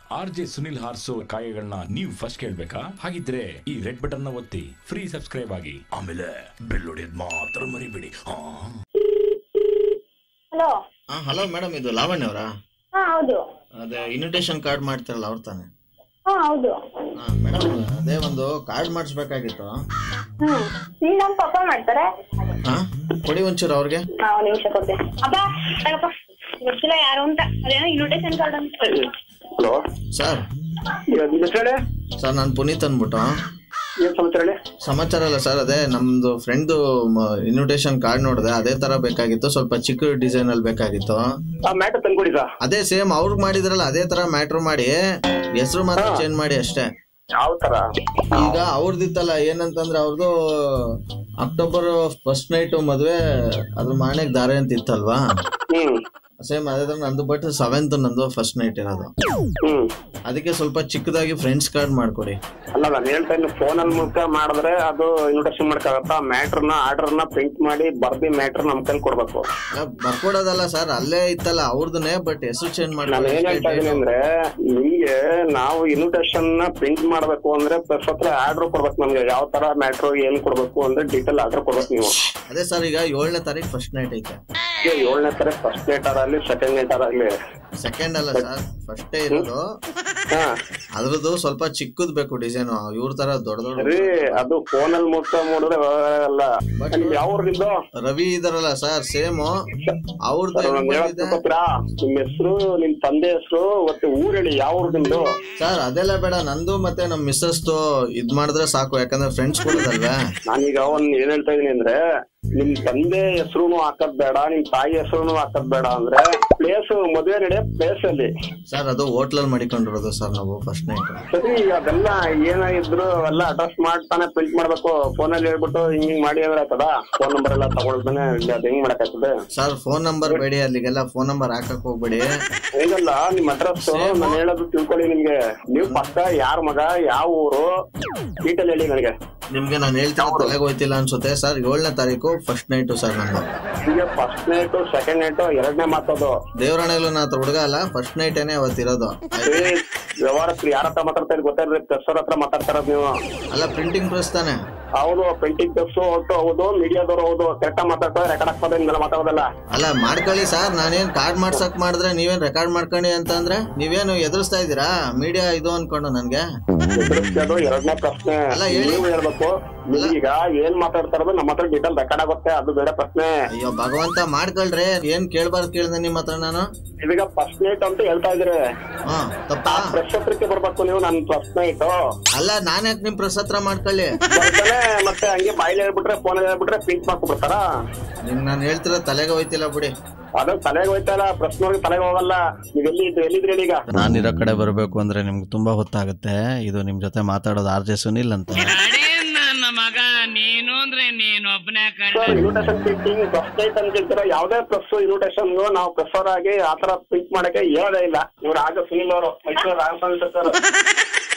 R J Sunil ಹಾರ್ಸೋ ಕಾಯಗಳನ್ನ ನೀವು ಫಸ್ಟ್ ಕೇಳ್ಬೇಕಾ ಹಾಗಿದ್ರೆ ಈ ರೆಡ್ ಬಟನ್ ನ ಒತ್ತಿ ಫ್ರೀ ಸಬ್ಸ್ಕ್ರೈಬ್ ಆಗಿ ಆಮೇಲೆ ಬೆಲ್ ಹೊಡೆಯೋದ್ ಮಾತ್ರ ಮರಿಬೇಡಿ ಹಾ ಹಲೋ ಹಾ ಹಲೋ ಮೇಡಮ್ ಇದು ಲಾವಣ್ಯ ಅವರಾ ಹಾ ಹೌದು ಅದೇ ಇನ್ವಿಟೇಷನ್ ಕಾರ್ಡ್ ಮಾಡ್ತಿರಲ್ಲ ಅವ್ರ ತಾನೆ ಹಾ ಹೌದು ಹಾ ಮೇಡಮ್ ಅದೇ ಒಂದು ಕಾರ್ಡ್ ಮಾಡಿಸ್ಬೇಕಾಗಿತ್ತು ಹ್ಮ್ ನೀವ್ ನಮ್ ಪಾಪ ಮಾಡ್ತಾರೆ ಹಾ ಕೊಡಿ ಒಂಚೂರು ಅವ್ರಿಗೆ ಹಾ ಒಂದ್ ನಿಮಿಷ ಕೊಡ್ತೀನಿ ಅಪ್ಪ ತಗಪ್ಪ ಗೊತ್ತಿಲ್ಲ ಯಾರು ಅಂತ ಅದೇನೋ ಇನ್ವಿಟೇಷನ್ ಕಾರ್ಡ್ ಅಂತ ಹಲೋ ಸರ್ ನಿಮ್ಮ ಹೆಸರು ಹೇಳಿ ಸರ್ ನಾನು ಪುನೀತ್ ಅಂದ್ಬಿಟ್ಟು ಏನ್ ಸಮಾಚಾರ ಹೇಳಿ ಸಮಾಚಾರ ಅಲ್ಲ ಸರ್ ಅದೇ ನಮ್ದು ಫ್ರೆಂಡ್ದು ಇನ್ವಿಟೇಷನ್ ಕಾರ್ಡ್ ನೋಡಿದೆ ಅದೇ ತರ ಬೇಕಾಗಿತ್ತು ಸ್ವಲ್ಪ ಚಿಕ್ಕ ಡಿಸೈನ್ ಅಲ್ಲಿ ಬೇಕಾಗಿತ್ತು ಆ ಮ್ಯಾಟ್ ತಂದ್ಕೊಡಿ ಸರ್ ಅದೇ ಸೇಮ್ ಅವ್ರಿಗೆ ಮಾಡಿದ್ರಲ್ಲ ಅದೇ ತರ ಮ್ಯಾಟ್ರ್ ಮಾಡಿ ಹೆಸರು ಮಾತ್ರ ಚೇಂಜ್ ಮಾಡಿ ಅಷ್ಟೇ ಯಾವ ತರ ಈಗ ಅವ್ರದ್ದಿತ್ತಲ್ಲ ಏನಂತಂದ್ರೆ ಅವ್ರದ್ದು ಅಕ್ಟೋಬರ್ ಫಸ್ಟ್ ನೈಟ್ ಮದ್ವೆ ಅದ್ರ ಮಾಣೆಗ್ ದಾರೆ ಅಂತ ಇತ್ತಲ್ವಾ ಹ್ಮ್ ಸೇಮ್ ಅದೇ ತರ ನಂದು ಬಟ್ ಸೆವೆಂತ್ ನಂದು ಫಸ್ಟ್ ನೈಟ್ ಇರೋದು ಹ್ಮ್ ಅದಕ್ಕೆ ಸ್ವಲ್ಪ ಚಿಕ್ಕದಾಗಿ ಫ್ರೆಂಡ್ಸ್ ಕಾರ್ಡ್ ಮಾಡ್ಕೊಡಿ ಅಲ್ಲ ನಾನು ಹೇಳ್ತಾ ಇದ್ದೀನಿ ಫೋನ್ ಅಲ್ಲಿ ಮೂಲಕ ಮಾಡಿದ್ರೆ ಅದು ಇನ್ವಿಟೇಷನ್ ಮಾಡಕ್ಕಾಗತ್ತ ಮ್ಯಾಟ್ರನ್ನ ಆರ್ಡರ್ನ ಪ್ರಿಂಟ್ ಮಾಡಿ ಬರ್ದಿ ಮ್ಯಾಟ್ರ್ ನಮ್ ಕೈಲಿ ಕೊಡ್ಬೇಕು ಅಲ್ಲ, ಬರ್ಕೊಡೋದಲ್ಲ ಸರ್ ಅಲ್ಲೇ ಇತ್ತಲ್ಲ ಅವ್ರದನ್ನೇ ಬಟ್ ಹೆಸರು ಚೇಂಜ್ ನಾನು ಏನ್ ಹೇಳ್ತಾ ಇದೀನಿ ಮಾಡಿ ಅಂದ್ರೆ ನಿಮ್ಗೆ ನಾವು ಇನ್ವಿಟೇಷನ್ ನ ಪ್ರಿಂಟ್ ಮಾಡ್ಬೇಕು ಅಂದ್ರೆ ಪ್ಲಸ್ ಹತ್ರ ಆರ್ಡರ್ ಕೊಡ್ಬೇಕು ನಮ್ಗೆ ಯಾವ ತರ ಮ್ಯಾಟ್ರ್ ಏನ್ ಕೊಡ್ಬೇಕು ಅಂದ್ರೆ ಡೀಟೇಲ್ ಆರ್ಡರ್ ಕೊಡ್ಬೇಕು ನೀವು ಅದೇ ಸರ್ ಈಗ ಏಳನೇ ತಾರೀಕು ಫಸ್ಟ್ ನೈಟ್ ಐತೆ ಈಗ ಏಳನೇ ತರ ಫಸ್ಟ್ ಡೇಟ್ ಆಗಲಿ ಸೆಕೆಂಡ್ ಡೇಟ್ ಆಗಲಿ ಸೆಕೆಂಡ್ ಅಲ್ಲ ಸರ್ ಫಸ್ಟೇ ಇರೋದು ಹಾ ಅದ್ರದ್ದು ಸ್ವಲ್ಪ ಚಿಕ್ಕದ್ ಬೇಕು ಡಿಸೈನ್ ಇವ್ರ ತರ ದೊಡ್ಡ ದೊಡ್ಡ ರೀ ಅದು ಫೋನ್ ಅಲ್ಲಿ ಮೂಲಕ ಮಾಡಿದ್ರೆ ಅಲ್ಲ ನಿಮ್ಗೆ ಯಾವ ಊರ್ನಿಂದು ರವಿ ಇದಾರಲ್ಲ ಸರ್ ಸೇಮ್ ಅವ್ರದ್ದು ಸರ್, ಒಂದ್ ಹೇಳಕ್ ತಿಳ್ಕೊತೀರಾ? ನಿಮ್ ಹೆಸರು ನಿಮ್ ತಂದೆ ಹೆಸರು ಮತ್ತೆ ಊರ್ ಹೇಳಿ ಯಾವ ಊರ್ ನಿಮ್ದು ಸರ್ ಅದೆಲ್ಲ ಬೇಡ ನಂದು ಮತ್ತೆ ನಮ್ ಮಿಸ್ಸಸ್ದು ಇದ್ ಮಾಡಿದ್ರೆ ಸಾಕು ಯಾಕಂದ್ರೆ ಫ್ರೆಂಡ್ಸ್ ಕೊಡೋದಲ್ವೇ ನಾನೀಗ ಒಂದ್ ಏನ್ ಹೇಳ್ತಾ ಇದೀನಿ ಅಂದ್ರೆ ನಿಮ್ ತಂದೆ ಹೆಸರುನು ಹಾಕದ್ ಬೇಡ ನಿಮ್ ತಾಯಿ ಹೆಸರುನು ಹಾಕದ್ ಬೇಡ ಅಂದ್ರೆ ಪ್ಲೇಸ್ ಮದುವೆ ನಡೆಯೋ ಪ್ಲೇಸ್ ಅಲ್ಲಿ ಸರ್ ಅದು ಹೋಟ್ಲಲ್ಲಿ ಮಾಡಿಕೊಂಡಿರೋದು ಸರ್ ನಾವು ಫಸ್ಟ್ ನೈಟ್ ಸರಿ ಅದೆಲ್ಲ ಏನ ಇದ್ರು ಎಲ್ಲ ಅಡ್ರೆಸ್ ಮಾಡ್ತಾನೆ ಪ್ರಿಂಟ್ ಮಾಡ್ಬೇಕು ಫೋನ್ ಅಲ್ಲಿ ಹೇಳ್ಬಿಟ್ಟು ಹಿಂಗ್ ಹಿಂಗ್ ಮಾಡಿ ಅಂದ್ರೆ ಆಯ್ತದ ಫೋನ್ ನಂಬರ್ ಎಲ್ಲ ತಗೊಳ್ತಾನೆ ಅದ್ ಹೆಂಗ್ ಮಾಡಕ್ ಆಗ್ತದೆ ಸರ್ ಫೋನ್ ನಂಬರ್ ಬೇಡಿ ಅಲ್ಲಿಗೆಲ್ಲ ಫೋನ್ ನಂಬರ್ ಹಾಕಕ್ ಹೋಗ್ಬೇಡಿ ಹಂಗಲ್ಲ ನಿಮ್ ಅಡ್ರೆಸ್ ನಾನು ಹೇಳೋದು ತಿಳ್ಕೊಳ್ಳಿ ನಿಮ್ಗೆ ನೀವು ಪಕ್ಕ ಯಾರ ಮಗ ಯಾವ ಊರು ಡೀಟೇಲ್ ಹೇಳಿ ನನಗೆ ನಿಮ್ಗೆ ನಾನು ಹೇಳ್ತಿರೋ ತಲೆಗೆ ಹೋಯ್ತಿಲ್ಲ ಅನ್ಸುತ್ತೆ ಸರ್ ಏಳನೇ ತಾರೀಕು ಫಸ್ಟ್ ನೈಟು ಸರ್ ನಂದು ಈಗ ಫಸ್ಟ್ ನೈಟ್ ಸೆಕೆಂಡ್ ನೈಟ್ ಎರಡನೇ ಮಾತದು ದೇವರಾಣೆಗಳು ನಾ ಹತ್ರ ಹುಡುಗ ಅಲ್ಲ ಫಸ್ಟ್ ನೈಟೇನೆ ಅವತ್ತಿರೋದು ಏ, ವ್ಯವಹಾರ ಯಾರ ಹತ್ರ ಮಾತಾಡ್ತಾ ಇದ್ ಗೊತ್ತಿರ್ರಿ ಪ್ರೆಸ್ಸರ್ ಹತ್ರ ಮಾತಾಡ್ತಾರದ್ ನೀವು ಅಲ್ಲ ಪ್ರಿಂಟಿಂಗ್ ಪ್ರೆಸ್ ತಾನೆ ಹೌದು ಪ್ರಿಂಟಿಂಗ್ ಪ್ರೆಸ್ ಹೊತ್ತು ಹೌದು ಮೀಡಿಯಾದವ್ರು ಹೌದು ಕರೆಕ್ಟಾಗಿ ಮಾತಾಡ್ತಾರೆ ರೆಕಾರ್ಡ್ ಆಗ್ತದೆ ನಿಮ್ಗೆಲ್ಲ ಮಾತಾಡೋದಲ್ಲ ಅಲ್ಲ ಮಾಡ್ಕೊಳ್ಳಿ ಸರ್ ನಾನೇನ್ ಕಾರ್ಡ್ ಮಾಡ್ಸಕ್ ಮಾಡಿದ್ರೆ ನೀವೇನ್ ರೆಕಾರ್ಡ್ ಮಾಡ್ಕೊಳ್ಳಿ ಅಂತ ಅಂದ್ರೆ ನೀವೇನು ಎದುರಿಸ್ತಾ ಇದ್ದೀರಾ ಮೀಡಿಯಾ ಇದು ಅನ್ಕೊಂಡು ನನ್ಗೆ ಎದುರಿಸೋದು ಎರಡನೇ ಪ್ರಶ್ನೆ ಅಲ್ಲ, ಹೇಳಿ. ನೀವು ಹೇಳ್ಬೇಕು ನೀವೀಗ ಏನ್ ಮಾತಾಡ್ತಾ ಇರೋದು ನಮ್ಮ ಹತ್ರ ಡೀಟೇಲ್ ರೆಕಾರ್ಡ್ ಆಗುತ್ತೆ ಅದು ಬೇರೆ ಪ್ರಶ್ನೆ ಅಯ್ಯೋ ಭಗವಂತ ಮಾಡ್ಕೊಳ್ರಿ ಏನ್ ಕೇಳ್ಬಾರ್ದು ಕೇಳ್ದೆ ನಿಮ್ಮ ಹತ್ರ ನಾನು ಇದೀಗ ಫಸ್ಟ್ ನೈಟ್ ಅಂತ ಹೇಳ್ತಾ ಇದ್ರಿ ಹಾ ತಪ್ಪಾ ಪ್ರೆಸ್ ಹತ್ರಕ್ಕೆ ಬರ್ಬೇಕು ನೀವು ನನ್ ಫಸ್ಟ್ ನೈಟ್ ಅಲ್ಲ ನಾನ್ ಯಾಕೆ ನಿಮ್ ಪ್ರೆಸ್ ಹತ್ರ ಮಾಡ್ಕೊಳ್ಳಿ ಬರ್ತಾನೆ ಮತ್ತೆ ಹಂಗೆ ಬಾಯಿಲಿ ಹೇಳ್ಬಿಟ್ರೆ ಫೋನ್ ಹೇಳ್ಬಿಟ್ರೆ ಪ್ರಿಂಟ್ ಮಾಡ್ಕೊಬಿಡ್ತಾರ ನಿಮ್ ನಾನು ಹೇಳ್ತಿರೋ ತಲೆಗೆ ಹೋಯ್ತಿಲ್ಲ ಬಿಡಿ ಅದು ತಲೆಗೆ ಹೋಯ್ತಲ್ಲ ಪ್ರಶ್ನವ್ರಿಗೆ ತಲೆಗೆ ಹೋಗಲ್ಲ ನೀವ್ ಎಲ್ಲಿ ಇದ್ರಿ ಎಲ್ಲಿದ್ರಿ ಈಗ ನಾನಿರೋ ಕಡೆ ಬರಬೇಕು ಅಂದ್ರೆ ನಿಮ್ಗೆ ತುಂಬಾ ಹೊತ್ತಾಗುತ್ತೆ ಇದು ನಿಮ್ ಜೊತೆ ಮಾತಾಡೋದು ಆರ್ ಜೆ ಸುನಿಲ್ ಅಂತ ಅಡೇ ನನ್ನ ಮಗ ನೀನು ಅಂದ್ರೆ ನೀನು ಒಬ್ಬನೇ ಕಣ್ಣ ಇನ್ವಿಟೇಷನ್ ಪ್ರಿಂಟಿಂಗ್ ಫಸ್ಟ್ ನೈಟ್ ಅಂತ ಹೇಳ್ತೀರಾ ಯಾವ್ದೇ ಪ್ರೆಸ್ ಇನ್ವಿಟೇಷನ್ ನಾವು ಪ್ರೆಸರ್ ಆಗಿ ಆತರ ಪ್ರಿಂಟ್ ಮಾಡಕ್ಕೆ ಹೇಳೋದೇ ಇಲ್ಲ ಇವ್ರು ಆಗ ಸುನಿಲ್ ಅವರು ಮೈಸೂರು ರಾಮಸ್ವಾಮಿ ಸರ್